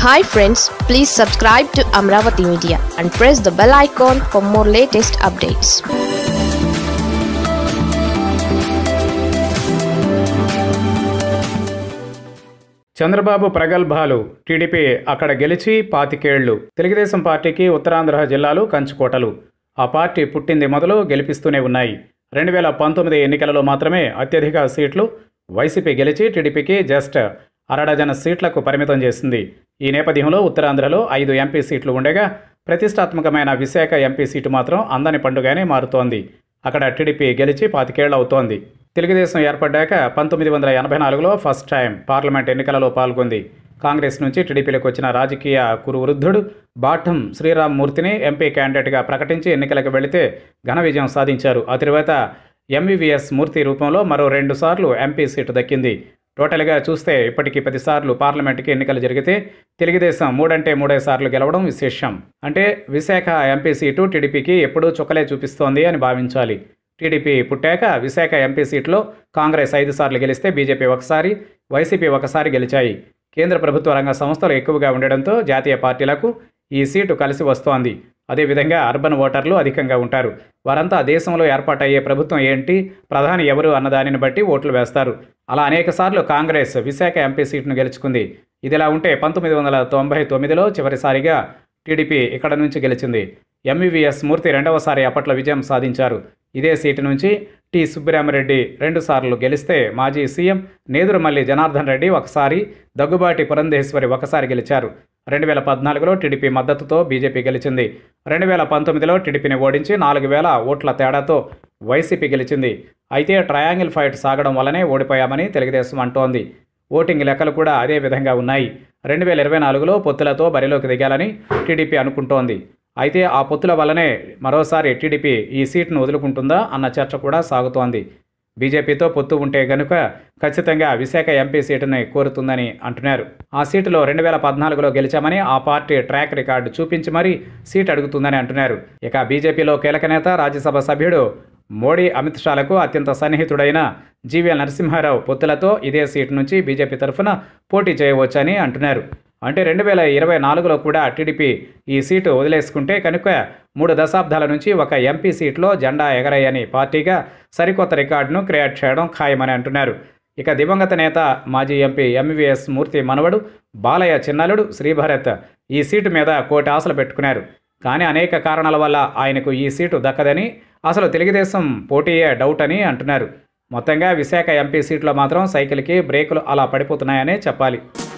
hi friends please subscribe to Amaravati media and press the bell icon for more latest updates Chandrababu ప్రగల్భాలు TDP అక్కడ గెలిచి పాతికేళ్లు తెలుగుదేశం పార్టీకి ఉత్తరాంధ్ర జిల్లాలు కంచుకోటలు ఆ పార్టీ పుట్టింది మొదలు గెలిపిస్తూనే ఉన్నాయి రెండు వేల పంతొమ్మిది ఎన్నికలలో మాత్రమే అత్యధిక సీట్లు వైసీపీ గెలిచి టీడీపీకి జస్ట్ అరడజన సీట్లకు పరిమితం చేసింది ఈ నేపథ్యంలో ఉత్తరాంధ్రలో ఐదు ఎంపీ సీట్లు ఉండగా ప్రతిష్టాత్మకమైన విశాఖ ఎంపీ సీటు మాత్రం అందని పండుగనే మారుతోంది అక్కడ టీడీపీ గెలిచి పాతికేళ్లు అవుతోంది తెలుగుదేశం ఏర్పడ్డాక పంతొమ్మిది వందల ఎనభై నాలుగులో ఫస్ట్ టైం పార్లమెంట్ ఎన్నికలలో పాల్గొంది కాంగ్రెస్ నుంచి టీడీపీలోకి వచ్చిన రాజకీయ కురువృద్ధుడు బాఠం శ్రీరామ్మూర్తిని ఎంపీ క్యాండిడేట్గా ప్రకటించి ఎన్నికలకు వెళితే ఘన విజయం సాధించారు ఆ తరువాత ఎంవీవీఎస్ మూర్తి రూపంలో మరో రెండు సార్లు ఎంపీ సీటు దక్కింది టోటల్గా చూస్తే ఇప్పటికీ పదిసార్లు పార్లమెంట్కి ఎన్నికలు జరిగితే తెలుగుదేశం మూడంటే మూడే సార్లు గెలవడం విశేషం అంటే విశాఖ ఎంపీ సీటు టీడీపీకి ఎప్పుడూ చుక్కలే చూపిస్తోంది అని భావించాలి టీడీపీ పుట్టాక విశాఖ ఎంపీ సీట్లో కాంగ్రెస్ ఐదు సార్లు గెలిస్తే బీజేపీ ఒకసారి వైసీపీ ఒకసారి గెలిచాయి కేంద్ర ప్రభుత్వ రంగ సంస్థలు ఎక్కువగా ఉండడంతో జాతీయ పార్టీలకు ఈ సీటు కలిసి వస్తోంది అదేవిధంగా అర్బన్ ఓటర్లు అధికంగా ఉంటారు వారంతా దేశంలో ఏర్పాటయ్యే ప్రభుత్వం ఏంటి ప్రధాని ఎవరు అన్నదానిని బట్టి ఓట్లు వేస్తారు అలా అనేకసార్లు కాంగ్రెస్ విశాఖ ఎంపీ సీటును గెలుచుకుంది ఇదిలా ఉంటే పంతొమ్మిది వందల తొంభై తొమ్మిదిలో చివరిసారిగా టీడీపీ ఇక్కడ నుంచి గెలిచింది ఎంవీవీఎస్ మూర్తి రెండవసారి అప్పట్లో విజయం సాధించారు ఇదే సీటు నుంచి టి సుబ్బిరామరెడ్డి రెండుసార్లు గెలిస్తే మాజీ సీఎం నేదురుమల్లి జనార్దన్ రెడ్డి ఒకసారి దగ్గుబాటి పురంధేశ్వరి ఒకసారి గెలిచారు రెండు వేల పద్నాలుగులో టీడీపీ మద్దతుతో బీజేపీ గెలిచింది రెండు వేల పంతొమ్మిదిలో టీడీపీని ఓడించి నాలుగు వేల ఓట్ల తేడాతో వైసీపీ గెలిచింది అయితే ట్రయాంగిల్ ఫైట్ సాగడం వల్లనే ఓడిపోయామని తెలుగుదేశం అంటోంది ఓటింగ్ లెక్కలు కూడా అదే విధంగా ఉన్నాయి రెండు వేల ఇరవై నాలుగులో పొత్తులతో బరిలోకి దిగాలని టీడీపీ అనుకుంటోంది అయితే ఆ పొత్తుల వల్లనే మరోసారి టీడీపీ ఈ సీట్ను వదులుకుంటుందా అన్న చర్చ కూడా సాగుతోంది బీజేపీతో పొత్తు ఉంటే గనుక ఖచ్చితంగా విశాఖ ఎంపీ సీటుని కోరుతుందని అంటున్నారు ఆ సీటులో రెండు వేల పద్నాలుగులో గెలిచామని ఆ పార్టీ ట్రాక్ రికార్డు చూపించి మరీ సీట్ అడుగుతుందని అంటున్నారు ఇక బీజేపీలో కీలక నేత రాజ్యసభ సభ్యుడు మోడీ అమిత్ షాలకు అత్యంత సన్నిహితుడైన జీవీఎల్ నరసింహారావు పొత్తులతో ఇదే సీటు నుంచి బీజేపీ తరఫున పోటీ చేయవచ్చని అంటున్నారు అంటే రెండు వేల ఇరవై నాలుగులో కూడా టీడీపీ ఈ సీటు వదిలేసుకుంటే కనుక మూడు దశాబ్దాల నుంచి ఒక ఎంపీ సీట్లో జెండా ఎగరాయని పార్టీగా సరికొత్త రికార్డును క్రియేట్ చేయడం ఖాయమని అంటున్నారు ఇక దివంగత నేత మాజీ ఎంపీ ఎంవీఎస్ మూర్తి మనవడు బాలయ్య చిన్నలుడు శ్రీభరత్ ఈ సీటు మీద కోటి ఆశలు పెట్టుకున్నారు కానీ అనేక కారణాల వల్ల ఆయనకు ఈ సీటు దక్కదని అసలు తెలుగుదేశం పోటీయే డౌట్ అని అంటున్నారు మొత్తంగా విశాఖ ఎంపీ సీట్లో మాత్రం సైకిల్కి బ్రేకులు అలా పడిపోతున్నాయనే చెప్పాలి